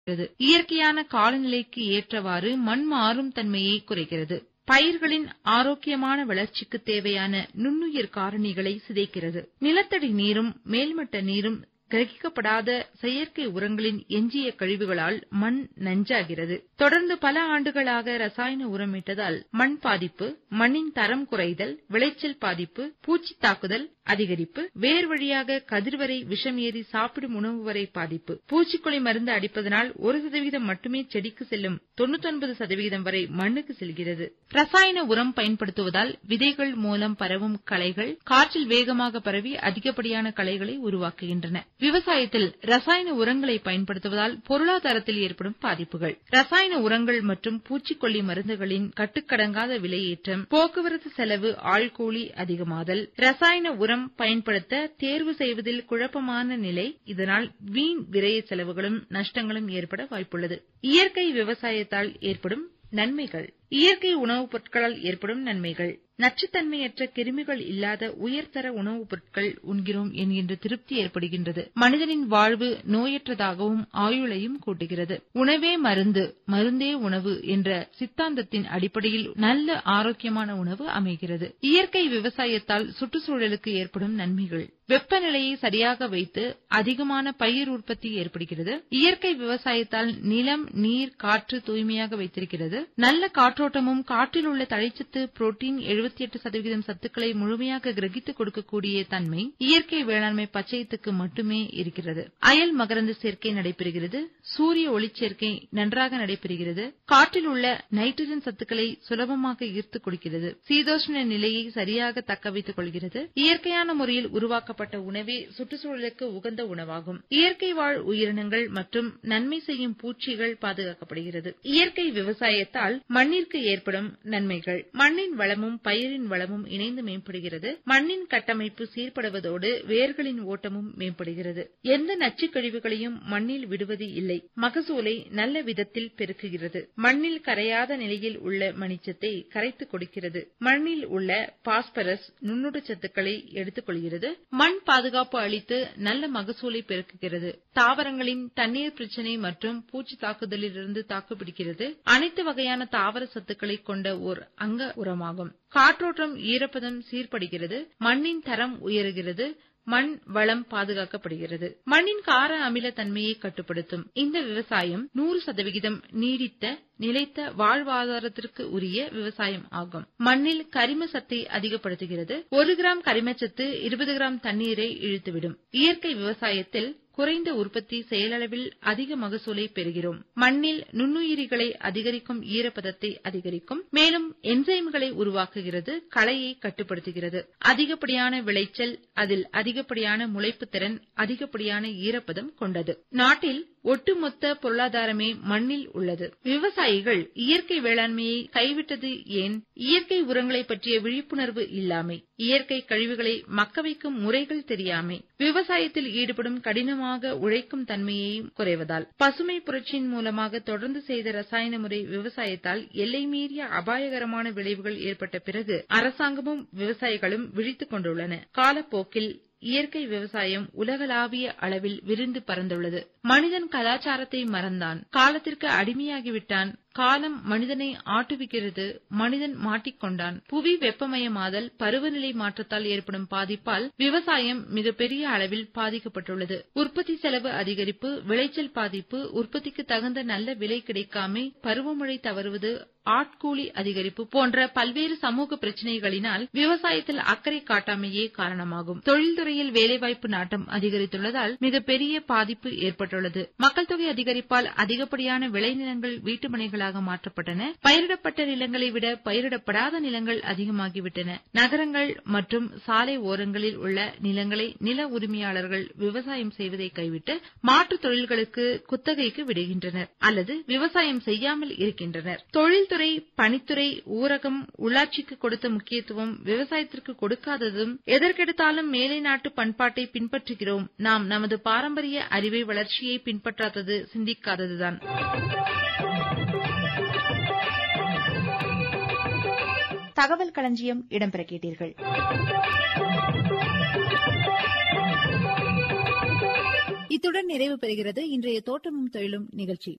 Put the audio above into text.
குறைக்கிறது இயற்கையான காலநிலைக்கு ஏற்றவாறு மண் மாறும் தன்மையை குறைக்கிறது பயிர்களின் ஆரோக்கியமான வளர்ச்சிக்கு தேவையான நுண்ணுயிர் காரணிகளை சிதைக்கிறது நிலத்தடி நீரும் மேல்மட்ட நீரும் கிரகிக்கப்படாத செயற்கை உரங்களின் எஞ்சிய கழிவுகளால் மண் நஞ்சாகிறது தொடர்ந்து பல ஆண்டுகளாக ரசாயன உரமிட்டதால் மண் பாதிப்பு மண்ணின் தரம் குறைதல் விளைச்சல் பாதிப்பு பூச்சி தாக்குதல் அதிகரிப்பு வேர் வழியாக கதிர்வரை விஷம் ஏறி சாப்பிடும் உணவு வரை பாதிப்பு பூச்சிக்கொல்லி மருந்து அடிப்பதனால் ஒரு சதவீதம் மட்டுமே செடிக்கு செல்லும் தொண்ணூத்தொன்பது சதவீதம் வரை மண்ணுக்கு செல்கிறது ரசாயன உரம் பயன்படுத்துவதால் விதைகள் மூலம் பரவும் களைகள் காற்றில் வேகமாக பரவி அதிகப்படியான களைகளை உருவாக்குகின்றன விவசாயத்தில் ரசாயன உரங்களை பயன்படுத்துவதால் பொருளாதாரத்தில் ஏற்படும் பாதிப்புகள் ரசாயன உரங்கள் மற்றும் பூச்சிக்கொல்லி மருந்துகளின் கட்டுக்கடங்காத விலையேற்றம் போக்குவரத்து செலவு ஆள்கூலி அதிகமாதல் ரசாயன உரம் பயன்படுத்த தேர்வு செய்வதில் குழப்பமான நிலை இதனால் வீண் விரய செலவுகளும் நஷ்டங்களும் ஏற்பட வாய்ப்புள்ளது இயற்கை விவசாயத்தால் ஏற்படும் நன்மைகள் இயற்கை உணவுப் பொருட்களால் ஏற்படும் நன்மைகள் நச்சுத்தன்மையற்ற கிருமிகள் இல்லாத உயர்தர உணவுப் பொருட்கள் உண்கிறோம் என்கின்ற திருப்தி ஏற்படுகின்றது மனிதனின் வாழ்வு நோயற்றதாகவும் ஆயுளையும் கூட்டுகிறது உணவே மருந்து மருந்தே உணவு என்ற சித்தாந்தத்தின் அடிப்படையில் நல்ல ஆரோக்கியமான உணவு அமைகிறது இயற்கை விவசாயத்தால் சுற்றுச்சூழலுக்கு ஏற்படும் நன்மைகள் வெப்பநிலையை சரியாக வைத்து அதிகமான பயிர் உற்பத்தி ஏற்படுகிறது இயற்கை விவசாயத்தால் நிலம் நீர் காற்று தூய்மையாக வைத்திருக்கிறது நல்ல காற்றோட்டமும் காற்றில் உள்ள தழைச்சத்து புரோட்டீன் எழுபத்தி எட்டு சதவீதம் சத்துக்களை முழுமையாக கிரகித்துக் கொடுக்கக்கூடிய தன்மை இயற்கை வேளாண்மை பச்சையத்துக்கு மட்டுமே இருக்கிறது அயல் மகரந்த சேர்க்கை நடைபெறுகிறது சூரிய ஒளிச்சேர்க்கை நன்றாக நடைபெறுகிறது காற்றில் உள்ள நைட்ரஜன் சத்துக்களை சுலபமாக ஈர்த்துக் கொடுக்கிறது சீதோஷ்ண நிலையை சரியாக தக்க வைத்துக் கொள்கிறது இயற்கையான முறையில் உருவாக்கப்பட்ட உணவே சுற்றுச்சூழலுக்கு உகந்த உணவாகும் இயற்கை வாழ் உயிரினங்கள் மற்றும் நன்மை செய்யும் பூச்சிகள் பாதுகாக்கப்படுகிறது இயற்கை விவசாயத்தால் மண்ணிற்கு ஏற்படும் நன்மைகள் மண்ணின் வளமும் பயிரின் வளமும் இணைந்து மேம்படுகிறது மண்ணின் கட்டமைப்பு சீர்படுவதோடு வேர்களின் ஓட்டமும் மேம்படுகிறது எந்த நச்சுக் கழிவுகளையும் மண்ணில் விடுவது இல்லை மகசூலை நல்ல விதத்தில் பெருக்குகிறது மண்ணில் கரையாத நிலையில் உள்ள மணிச்சத்தை கரைத்துக் கொடுக்கிறது மண்ணில் உள்ள பாஸ்பரஸ் நுண்ணுடச்சத்துக்களை எடுத்துக் கொள்கிறது மண் பாதுகாப்பு அளித்து நல்ல மகசூலை பெருக்குகிறது தாவரங்களின் தண்ணீர் பிரச்சினை மற்றும் பூச்சி தாக்குதலிலிருந்து தாக்குப்பிடிக்கிறது அனைத்து வகையான தாவர சத்துக்களை கொண்ட ஓர் அங்க உரமாகும் காற்றோட்டம் ஈரப்பதம் சீர்படுகிறது மண்ணின் தரம் உயருகிறது மண் வளம் பாதுகாக்கப்படுகிறது மண்ணின் கார அமில தன்மையை கட்டுப்படுத்தும் இந்த விவசாயம் நூறு சதவிகிதம் நீடித்த நிலைத்த வாழ்வாதாரத்திற்கு உரிய விவசாயம் ஆகும் மண்ணில் கரிம சத்தை அதிகப்படுத்துகிறது ஒரு கிராம் கரிமச்சத்து இருபது கிராம் தண்ணீரை இழுத்துவிடும் இயற்கை விவசாயத்தில் குறைந்த உற்பத்தி செயலளவில் அதிக மகசூலை பெறுகிறோம் மண்ணில் நுண்ணுயிரிகளை அதிகரிக்கும் ஈரப்பதத்தை அதிகரிக்கும் மேலும் என்சைம்களை உருவாக்குகிறது களையை கட்டுப்படுத்துகிறது அதிகப்படியான விளைச்சல் அதில் அதிகப்படியான முளைப்பு திறன் அதிகப்படியான ஈரப்பதம் கொண்டது நாட்டில் ஒட்டுமொத்த பொருளாதாரமே மண்ணில் உள்ளது விவசாயிகள் இயற்கை வேளாண்மையை கைவிட்டது ஏன் இயற்கை உரங்களை பற்றிய விழிப்புணர்வு இல்லாமை இயற்கை கழிவுகளை மக்க வைக்கும் முறைகள் தெரியாமை விவசாயத்தில் ஈடுபடும் கடினமாக உழைக்கும் தன்மையையும் குறைவதால் பசுமை புரட்சியின் மூலமாக தொடர்ந்து செய்த ரசாயன முறை விவசாயத்தால் எல்லை மீறிய அபாயகரமான விளைவுகள் ஏற்பட்ட பிறகு அரசாங்கமும் விவசாயிகளும் விழித்துக் கொண்டுள்ளன காலப்போக்கில் இயற்கை விவசாயம் உலகளாவிய அளவில் விரிந்து பறந்துள்ளது மனிதன் கலாச்சாரத்தை மறந்தான் காலத்திற்கு அடிமையாகிவிட்டான் காலம் மனிதனை ஆட்டுவிக்கிறது மனிதன் மாட்டிக்கொண்டான் புவி வெப்பமயமாதல் பருவநிலை மாற்றத்தால் ஏற்படும் பாதிப்பால் விவசாயம் மிகப்பெரிய அளவில் பாதிக்கப்பட்டுள்ளது உற்பத்தி செலவு அதிகரிப்பு விளைச்சல் பாதிப்பு உற்பத்திக்கு தகுந்த நல்ல விலை கிடைக்காமை பருவமழை தவறுவது ஆட்கூலி அதிகரிப்பு போன்ற பல்வேறு சமூக பிரச்சினைகளினால் விவசாயத்தில் அக்கறை காட்டாமையே காரணமாகும் தொழில்துறையில் வேலைவாய்ப்பு நாட்டம் அதிகரித்துள்ளதால் மிகப்பெரிய பாதிப்பு ஏற்பட்டுள்ளது மக்கள் தொகை அதிகரிப்பால் அதிகப்படியான விளைநிலங்கள் வீட்டுமனைகளாக மாற்றப்பட்டன பயிரிடப்பட்ட நிலங்களை விட பயிரிடப்படாத நிலங்கள் அதிகமாகிவிட்டன நகரங்கள் மற்றும் சாலை ஓரங்களில் உள்ள நிலங்களை நில உரிமையாளர்கள் விவசாயம் செய்வதை கைவிட்டு மாற்றுத் தொழில்களுக்கு குத்தகைக்கு விடுகின்றனர் அல்லது விவசாயம் செய்யாமல் இருக்கின்றனர் தொழில்துறை பணித்துறை ஊரகம் உள்ளாட்சிக்கு கொடுத்த முக்கியத்துவம் விவசாயத்திற்கு கொடுக்காததும் எதற்கெடுத்தாலும் மேலை நாட்டு பண்பாட்டை பின்பற்றுகிறோம் நாம் நமது பாரம்பரிய அறிவை வளர்ச்சியை பின்பற்றாதது சிந்திக்காததுதான் தகவல் களஞ்சியம் இடம்பெற கேட்டீர்கள் இத்துடன் நிறைவு பெறுகிறது இன்றைய தோட்டமும் தொழிலும் நிகழ்ச்சி